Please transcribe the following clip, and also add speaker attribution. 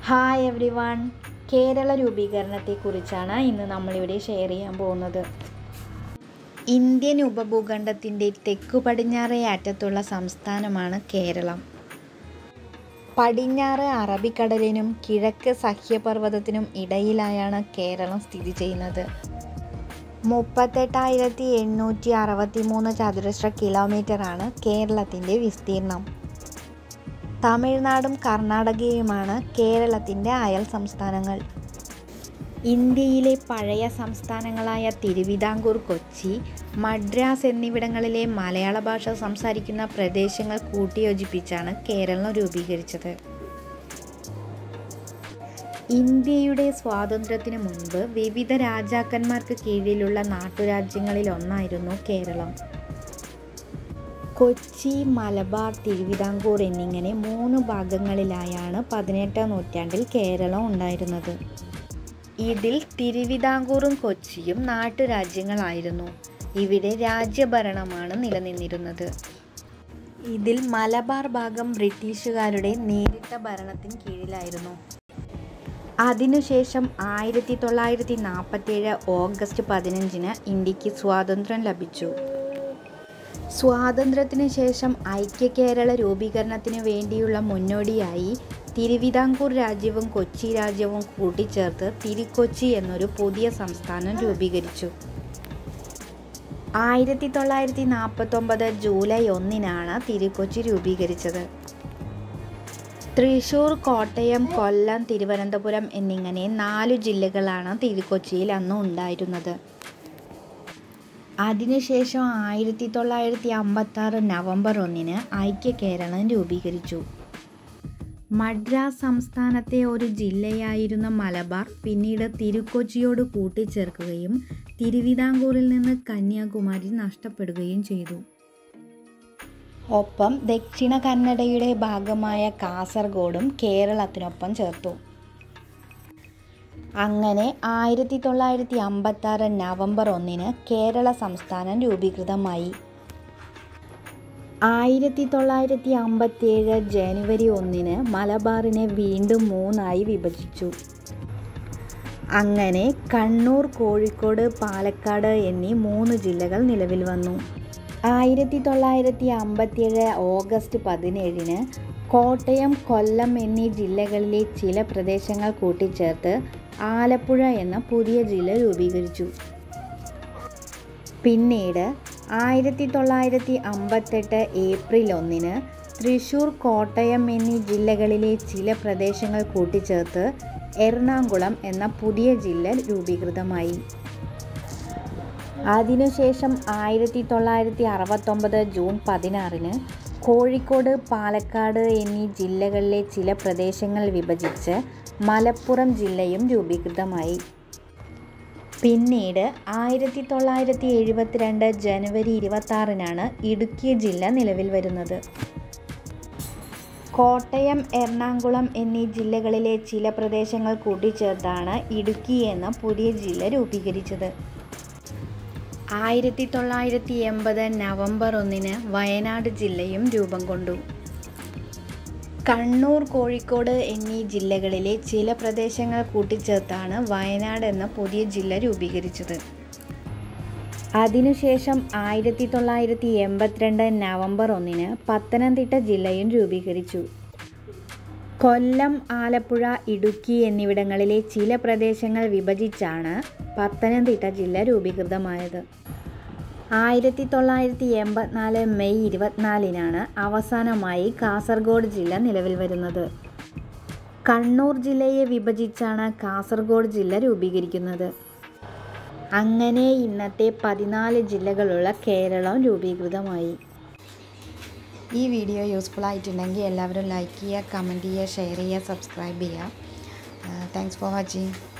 Speaker 1: hi everyone Kerala രൂപീകരണത്തെക്കുറിച്ചാണ് ഇന്ന് നമ്മളിവിടെ ഷെയർ ചെയ്യാൻ പോകുന്നത് ഇന്ത്യൻ ഉപഭൂഖണ്ഡത്തിൻ്റെ തെക്കു പടിഞ്ഞാറേ അറ്റത്തുള്ള സംസ്ഥാനമാണ് കേരളം പടിഞ്ഞാറ് അറബിക്കടലിനും കിഴക്ക് സഹ്യപർവ്വതത്തിനും ഇടയിലായാണ് കേരളം സ്ഥിതി ചെയ്യുന്നത് മുപ്പത്തെട്ടായിരത്തി എണ്ണൂറ്റി അറുപത്തി മൂന്ന് ചതുരശ്ര കിലോമീറ്ററാണ് കേരളത്തിൻ്റെ വിസ്തീർണം തമിഴ്നാടും കർണാടകയുമാണ് കേരളത്തിൻ്റെ അയൽ സംസ്ഥാനങ്ങൾ ഇന്ത്യയിലെ പഴയ സംസ്ഥാനങ്ങളായ തിരുവിതാംകൂർ കൊച്ചി മദ്രാസ് എന്നിവിടങ്ങളിലെ മലയാള ഭാഷ സംസാരിക്കുന്ന പ്രദേശങ്ങൾ കൂട്ടിയോജിപ്പിച്ചാണ് കേരളം രൂപീകരിച്ചത് ഇന്ത്യയുടെ സ്വാതന്ത്ര്യത്തിനു മുൻപ് വിവിധ രാജാക്കന്മാർക്ക് കീഴിലുള്ള നാട്ടുരാജ്യങ്ങളിൽ ഒന്നായിരുന്നു കേരളം കൊച്ചി മലബാർ തിരുവിതാംകൂർ എന്നിങ്ങനെ മൂന്ന് ഭാഗങ്ങളിലായാണ് പതിനെട്ടാം നൂറ്റാണ്ടിൽ കേരളം ഉണ്ടായിരുന്നത് ഇതിൽ തിരുവിതാംകൂറും കൊച്ചിയും നാട്ടുരാജ്യങ്ങളായിരുന്നു ഇവിടെ രാജ്യഭരണമാണ് നിലനിന്നിരുന്നത് ഇതിൽ മലബാർ ഭാഗം ബ്രിട്ടീഷുകാരുടെ നേരിട്ട ഭരണത്തിന് കീഴിലായിരുന്നു അതിനുശേഷം ആയിരത്തി തൊള്ളായിരത്തി നാൽപ്പത്തേഴ് ഓഗസ്റ്റ് പതിനഞ്ചിന് ഇന്ത്യക്ക് സ്വാതന്ത്ര്യം ലഭിച്ചു സ്വാതന്ത്ര്യത്തിന് ശേഷം ഐക്യ കേരള രൂപീകരണത്തിന് വേണ്ടിയുള്ള മുന്നോടിയായി തിരുവിതാംകൂർ രാജ്യവും കൊച്ചി രാജ്യവും കൂട്ടിച്ചേർത്ത് തിരുക്കൊച്ചി എന്നൊരു പുതിയ സംസ്ഥാനം രൂപീകരിച്ചു ആയിരത്തി തൊള്ളായിരത്തി നാൽപ്പത്തൊമ്പത് ജൂലൈ ഒന്നിനാണ് തിരുക്കൊച്ചി രൂപീകരിച്ചത് തൃശൂർ കോട്ടയം കൊല്ലം തിരുവനന്തപുരം എന്നിങ്ങനെ നാലു ജില്ലകളാണ് തിരുക്കൊച്ചിയിൽ അന്ന് ഉണ്ടായിരുന്നത് അതിനുശേഷം ആയിരത്തി തൊള്ളായിരത്തി അമ്പത്തി ആറ് നവംബർ ഒന്നിന് ഐക്യ കേരളം രൂപീകരിച്ചു മദ്രാസ് സംസ്ഥാനത്തെ ഒരു ജില്ലയായിരുന്ന മലബാർ പിന്നീട് തിരുക്കൊച്ചിയോട് കൂട്ടിച്ചേർക്കുകയും തിരുവിതാംകൂറിൽ നിന്ന് കന്യാകുമാരി നഷ്ടപ്പെടുകയും ചെയ്തു ഒപ്പം ദക്ഷിണ കന്നഡയുടെ ഭാഗമായ കാസർഗോഡും കേരളത്തിനൊപ്പം ചേർത്തു അങ്ങനെ ആയിരത്തി തൊള്ളായിരത്തി അമ്പത്തി ആറ് നവംബർ ഒന്നിന് കേരള സംസ്ഥാനം രൂപീകൃതമായി ആയിരത്തി തൊള്ളായിരത്തി അമ്പത്തിയേഴ് ജനുവരി ഒന്നിന് മലബാറിനെ വീണ്ടും മൂന്നായി വിഭജിച്ചു അങ്ങനെ കണ്ണൂർ കോഴിക്കോട് പാലക്കാട് എന്നീ മൂന്ന് ജില്ലകൾ നിലവിൽ വന്നു ആയിരത്തി തൊള്ളായിരത്തി അമ്പത്തിയേഴ് ഓഗസ്റ്റ് പതിനേഴിന് കോട്ടയം കൊല്ലം എന്നീ ജില്ലകളിലെ ചില പ്രദേശങ്ങൾ കൂട്ടിച്ചേർത്ത് ആലപ്പുഴ എന്ന പുതിയ ജില്ല രൂപീകരിച്ചു പിന്നീട് ആയിരത്തി തൊള്ളായിരത്തി അമ്പത്തെട്ട് ഏപ്രിൽ ഒന്നിന് തൃശൂർ കോട്ടയം എന്നീ ജില്ലകളിലെ ചില പ്രദേശങ്ങൾ കൂട്ടിച്ചേർത്ത് എറണാകുളം എന്ന പുതിയ ജില്ല രൂപീകൃതമായി അതിനുശേഷം ആയിരത്തി തൊള്ളായിരത്തി അറുപത്തൊമ്പത് ജൂൺ പതിനാറിന് കോഴിക്കോട് പാലക്കാട് എന്നീ ജില്ലകളിലെ ചില പ്രദേശങ്ങൾ വിഭജിച്ച് മലപ്പുറം ജില്ലയും രൂപീകൃതമായി പിന്നീട് ആയിരത്തി തൊള്ളായിരത്തി എഴുപത്തിരണ്ട് ജനുവരി ഇരുപത്താറിനാണ് ഇടുക്കി ജില്ല നിലവിൽ വരുന്നത് കോട്ടയം എറണാകുളം എന്നീ ജില്ലകളിലെ ചില പ്രദേശങ്ങൾ കൂട്ടിച്ചേർത്താണ് ഇടുക്കി എന്ന പുതിയ ജില്ല രൂപീകരിച്ചത് ആയിരത്തി തൊള്ളായിരത്തി എൺപത് നവംബർ ഒന്നിന് വയനാട് ജില്ലയും രൂപം കൊണ്ടു കണ്ണൂർ കോഴിക്കോട് എന്നീ ജില്ലകളിലെ ചില പ്രദേശങ്ങൾ കൂട്ടിച്ചേർത്താണ് വയനാട് എന്ന പുതിയ ജില്ല രൂപീകരിച്ചത് അതിനുശേഷം ആയിരത്തി തൊള്ളായിരത്തി എൺപത്തിരണ്ട് നവംബർ ഒന്നിന് പത്തനംതിട്ട ജില്ലയും രൂപീകരിച്ചു കൊല്ലം ആലപ്പുഴ ഇടുക്കി എന്നിവിടങ്ങളിലെ ചില പ്രദേശങ്ങൾ വിഭജിച്ചാണ് പത്തനംതിട്ട ജില്ല രൂപീകൃതമായത് ആയിരത്തി തൊള്ളായിരത്തി എൺപത്തിനാല് മെയ് ഇരുപത്തിനാലിനാണ് അവസാനമായി കാസർഗോഡ് ജില്ല നിലവിൽ വരുന്നത് കണ്ണൂർ ജില്ലയെ വിഭജിച്ചാണ് കാസർഗോഡ് ജില്ല രൂപീകരിക്കുന്നത് അങ്ങനെ ഇന്നത്തെ പതിനാല് ജില്ലകളുള്ള കേരളം രൂപീകൃതമായി ഈ വീഡിയോ യൂസ്ഫുൾ ആയിട്ടുണ്ടെങ്കിൽ എല്ലാവരും ലൈക്ക് ചെയ്യുക കമൻറ്റ് ചെയ്യുക ഷെയർ ചെയ്യുക സബ്സ്ക്രൈബ് ചെയ്യുക താങ്ക്സ് ഫോർ വാച്ചിങ്